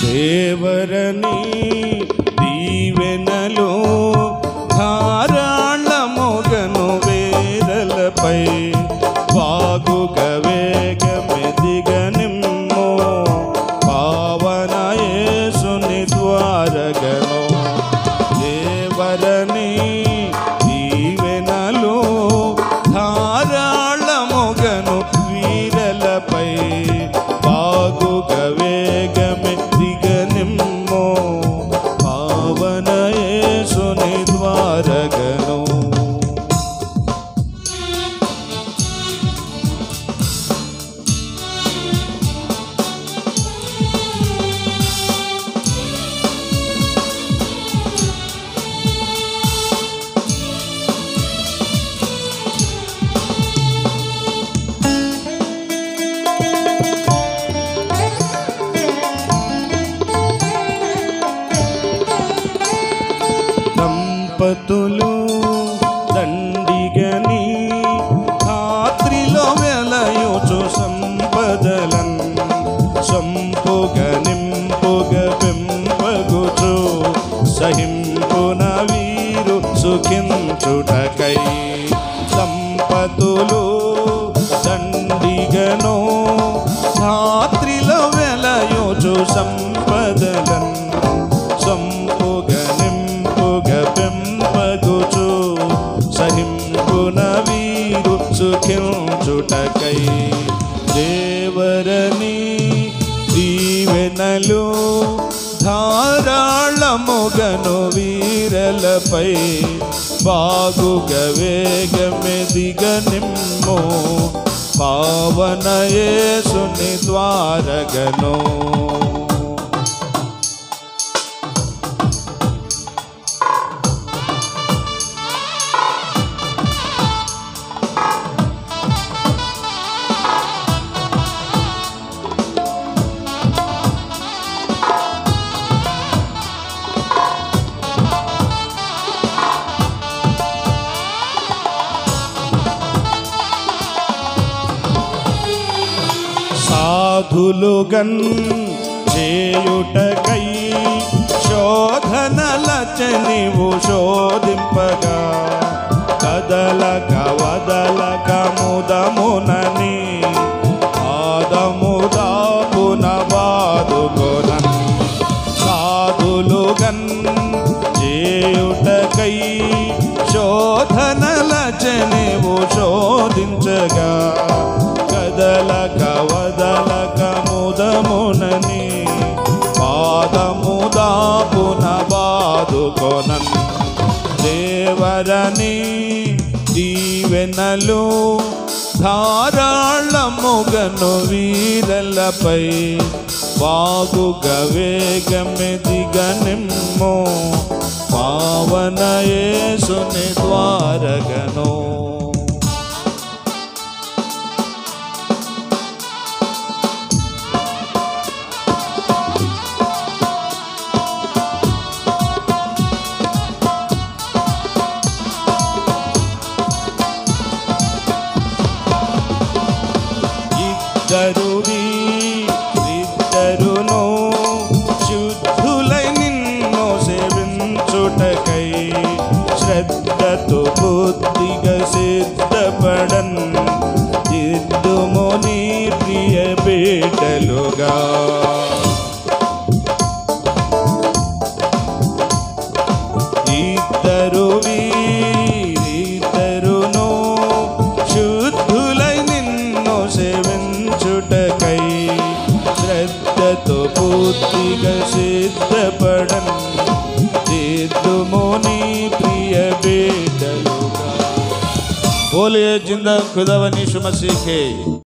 దేవరని దీవెనలు ధారాళ మొగను వేదలపై వాగుగ వేగమెదిగ నిమ్మో పావన యేసుని ద్వారగను దేవరని దీవెనలు ధారాళ మొగను వీరలపై బాగుగ వేగమె దిగనిమ్మో పావన యేసుని ద్వారగను దంపతులు దండిగని రాత్రిలో వెలయుచు సంపదలన్ సంపుగ నింపుగ పెంపగుచు సహింపున వీరు సుఖించుటకై దంపతులు దండిగను రాత్రిలో వెలయుచు సంపదలన్ సంపుగ నింపుగ పెంపగుచు సహింపున వీరు సుఖించుటకై దేవరని దీవెనలు ధారాళముగను వీరలపై బాగుగ వేగమెదిగ నిమ్ము పావన యేసుని ద్వారగను సాధులుగన్ చేయుటకై శోధనలచ నీవు శోధింపగా కదలక వదలక ముదమునని ఆదముదాపున బాదుకొనన్ సాధులుగన్ చేయుటకై శోధనల చెనేవు శోధించగా కదలక వదలక ముదమునని పాదముదాపున బాదుకొనన్ దేవరని దీవెనలు ధారాళముగను వీరలపై బాగుగ వేగమెదిగ నిమ్ము పావన యేసుని ద్వారగను ఇద్దరు ఇద్దరును శుద్ధులై నిన్ను సేవించుటకై శ్రద్ధతో బుద్ధిగా సిద్ధపడన్ ఇద్దుము నీ ప్రియ బిడ్డలుగా ఇద్దరు వీరిద్దరును శుద్ధులై నిన్ను సేవించుటకై శ్రద్ధతో పూర్తిగా సిద్ధపడన్ తీర్థుము నీ ప్రియ బిడ్డలుగా బోలియే జిందా ఖుదావని సుమసీఖే